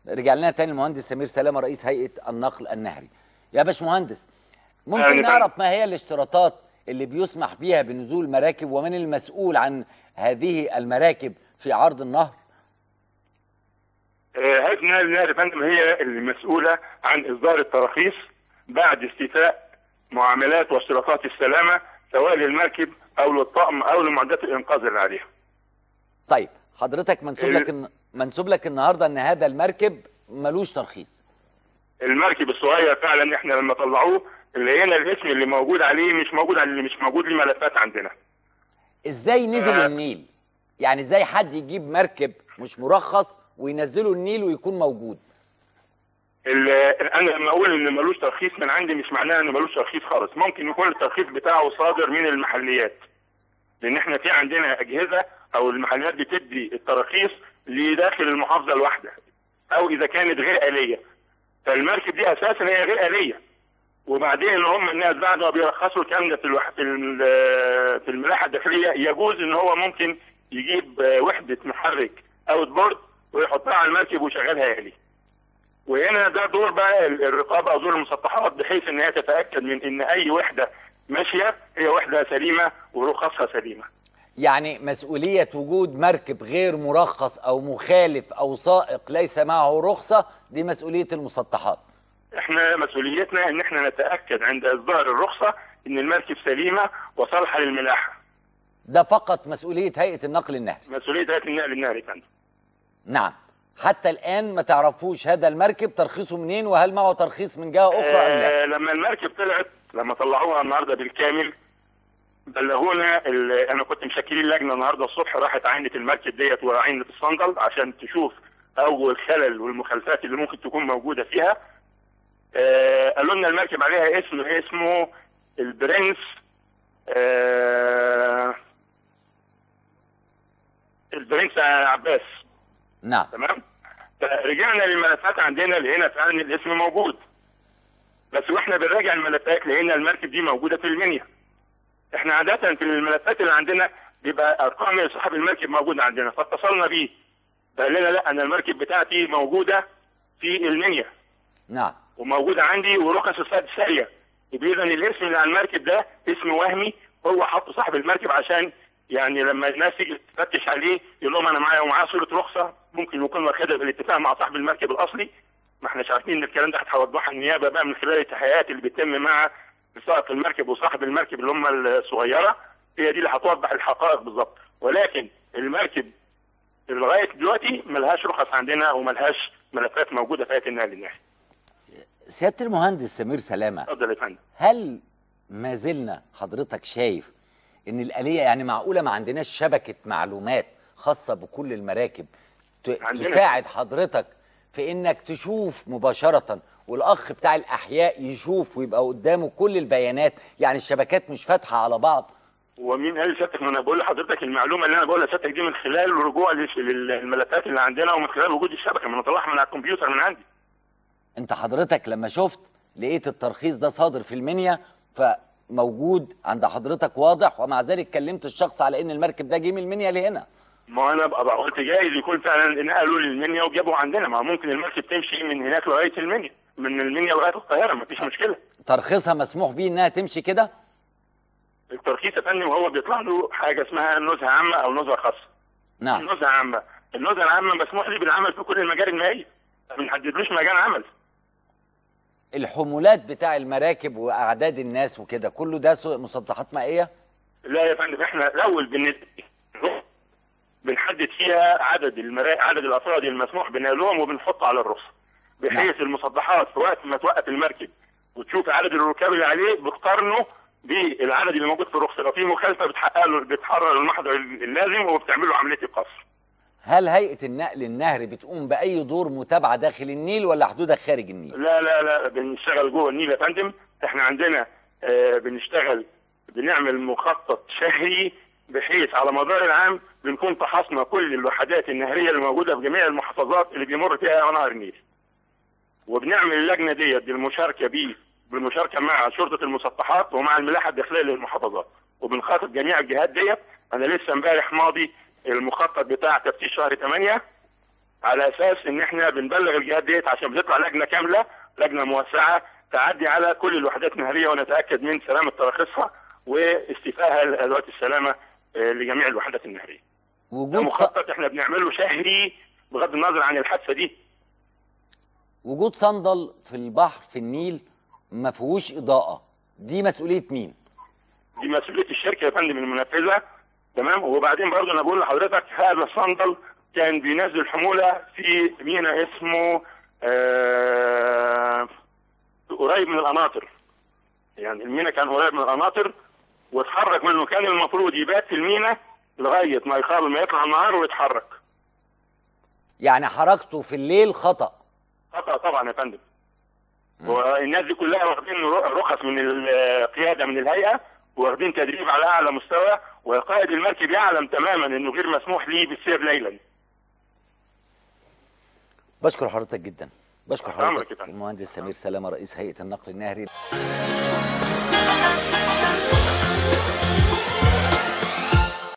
رجع لنا تاني المهندس سمير سلامه رئيس هيئه النقل النهري يا باشمهندس ممكن أهلاً. نعرف ما هي الاشتراطات اللي بيسمح بيها بنزول مراكب ومن المسؤول عن هذه المراكب في عرض النهر آه، هيئه النقل النهري يا فندم هي المسؤوله عن اصدار التراخيص بعد استيفاء معاملات واشتراطات السلامه سواء للمركب او للطقم او لمعدات الانقاذ اللي عليها. طيب حضرتك منسوب ال- لك الن- منسوب لك النهارده ان هذا المركب ملوش ترخيص المركب الصغير فعلا احنا لما طلعوه اللي هنا الاسم اللي موجود عليه مش موجود على اللي مش موجود ليه ملفات عندنا. ازاي نزل آه. النيل يعني ازاي حد يجيب مركب مش مرخص وينزله النيل ويكون موجود ال- انا لما اقول ان ملوش ترخيص من عندي مش معناه انه ملوش ترخيص خالص ممكن يكون الترخيص بتاعه صادر من المحليات لان احنا في عندنا اجهزه او المحليات بتدي التراخيص لداخل المحافظه الواحده او اذا كانت غير اليه فالمركب دي اساسا هي غير اليه وبعدين هم الناس بعد ما بيرخصوا الكلام ده في الوح... في ال- في الملاحه الداخليه يجوز ان هو ممكن يجيب آه، وحده محرك اوت بورد ويحطها على المركب ويشغلها آلي. وهنا ده دور بقى الرقابه او دور المسطحات بحيث ان هي تتاكد من ان اي وحده ماشيه هي وحده سليمه ورخصها سليمه. يعني مسؤولية وجود مركب غير مرخص أو مخالف أو سائق ليس معه رخصة دي مسؤولية المسطحات احنا مسؤوليتنا ان احنا نتاكد عند اصدار الرخصه ان المركب سليمه وصالحه للملاحه. ده فقط مسؤولية هيئة النقل النهري مسؤوليه هيئه النقل النهري يا فندم. نعم حتى الآن ما تعرفوش هذا المركب ترخيصه منين وهل معه ترخيص من جهة أخرى أم لا آه لما المركب طلعت لما طلعوها النهارده بالكامل بلغونا ال- انا كنت مشكلين لجنه النهارده الصبح راحت عينت المركب ديت وعينت الصندل عشان تشوف اول خلل والمخالفات اللي ممكن تكون موجوده فيها آه قالوا لنا المركب عليها اسم اسمه البرنس آه البرنس عباس نعم تمام فرجعنا للملفات عندنا لقينا فعلا الاسم موجود بس واحنا بنراجع الملفات لقينا المركب دي موجوده في المنيا احنا عاده في الملفات اللي عندنا بيبقى ارقام صاحب المركب موجوده عندنا فاتصلنا بيه فقال لنا لا انا المركب بتاعتي موجوده في المنيا نعم وموجوده عندي ورخص الصيد ساريه يبقى اذا الاسم اللي على المركب ده اسم وهمي هو حط صاحب المركب عشان يعني لما الناس تيجي تفتش عليه يقول لهم انا معايا ومعاه صوره رخصه ممكن يكون واخدها بالاتفاق مع صاحب المركب الاصلي ما احناش عارفين ان الكلام ده هتوضحها النيابه بقى من خلال التحقيقات اللي بتتم مع سائق المركب وصاحب المركب اللي هم الصغيره هي دي اللي هتوضح الحقائق بالظبط ولكن المركب لغايه دلوقتي ملهاش رخص عندنا وملهاش ملفات موجوده في هيئه النقل النهري سيادة المهندس سمير سلامة اتفضل يا فندم هل ما زلنا حضرتك شايف ان الآلية يعني معقولة ما عندناش شبكة معلومات خاصة بكل المراكب ت- عندنا. تساعد حضرتك في انك تشوف مباشرة والاخ بتاع الاحياء يشوف ويبقى قدامه كل البيانات يعني الشبكات مش فاتحة على بعض ومين قال لسيادتك ما انا بقول لحضرتك المعلومه اللي انا بقولها لسيادتك دي من خلال الرجوع لل- للملفات اللي عندنا ومن خلال وجود الشبكه ما انا طلعها من على الكمبيوتر من عندي انت حضرتك لما شفت لقيت الترخيص ده صادر في المنيا فموجود عند حضرتك واضح ومع ذلك كلمت الشخص على ان المركب ده جه من المنيا لهنا ما انا بقى بقى قلت جايز يكون فعلا نقلوا للمنيا وجابوا عندنا ما ممكن المركب تمشي من هناك لغايه المنيا من المنيا لغايه القاهره ما فيش مشكله ترخيصها مسموح بيه انها تمشي كده الترخيص يا فندم هو بيطلع له حاجه اسمها نزهه عامه او نزهه خاصه نعم نزهه عامه النزهه العامه مسموح لي بالعمل في كل المجاري المائيه ما بنحددلوش مجال عمل الحمولات بتاع المراكب واعداد الناس وكده كله ده سوق مسطحات مائيه لا يا فندم احنا الاول بن... بنحدد فيها عدد المرا... عدد الافراد المسموح بنقلهم وبنحطه على الرخصه بحيث المسطحات في وقت ما توقف المركب وتشوف عدد الركاب اللي عليه بتقارنه بالعدد اللي موجود في الرخصه لو في مخالفه بتحقق له بتحرر المحضر اللازم وبتعمل له عمليه القصر هل هيئه النقل النهري بتقوم باي دور متابعه داخل النيل ولا حدودها خارج النيل لا لا لا بنشتغل جوه النيل يا فندم احنا عندنا آه بنشتغل بنعمل مخطط شهري بحيث على مدار العام بنكون فحصنا كل الوحدات النهريه اللي موجوده في جميع المحافظات اللي بيمر فيها نهر النيل. وبنعمل اللجنه ديت بالمشاركه بيه بالمشاركه مع شرطه المسطحات ومع الملاحه الداخليه للمحافظات وبنخاطب جميع الجهات ديت انا لسه امبارح ماضي المخطط بتاع تفتيش شهر 8 على اساس ان احنا بنبلغ الجهات ديت عشان بتطلع لجنه كامله لجنه موسعه تعدي على كل الوحدات النهريه ونتاكد من سلامه تراخيصها واستيفائها لادوات السلامه آه، لجميع الوحدات النهريه. ده وجود ص... مخطط احنا بنعمله شهري بغض النظر عن الحادثه دي وجود صندل في البحر في النيل ما فيهوش اضاءه دي مسؤوليه مين دي مسؤوليه الشركه يا فندم المنفذه تمام وبعدين برضه انا بقول لحضرتك هذا الصندل كان بينزل حموله في ميناء اسمه آه قريب من القناطر يعني الميناء كان قريب من القناطر واتحرك من المكان المفروض يبات في الميناء لغايه ما يقابل ما يطلع النهار ويتحرك يعني حركته في الليل خطا خطا طبعا يا فندم والناس دي كلها واخدين رخص من القياده من الهيئه واخدين تدريب على اعلى مستوى وقائد المركب يعلم تماما انه غير مسموح ليه بالسير ليلا بشكر حضرتك جدا بشكر أمرك يا حضرتك فندم. المهندس سمير سلامه رئيس هيئه النقل النهري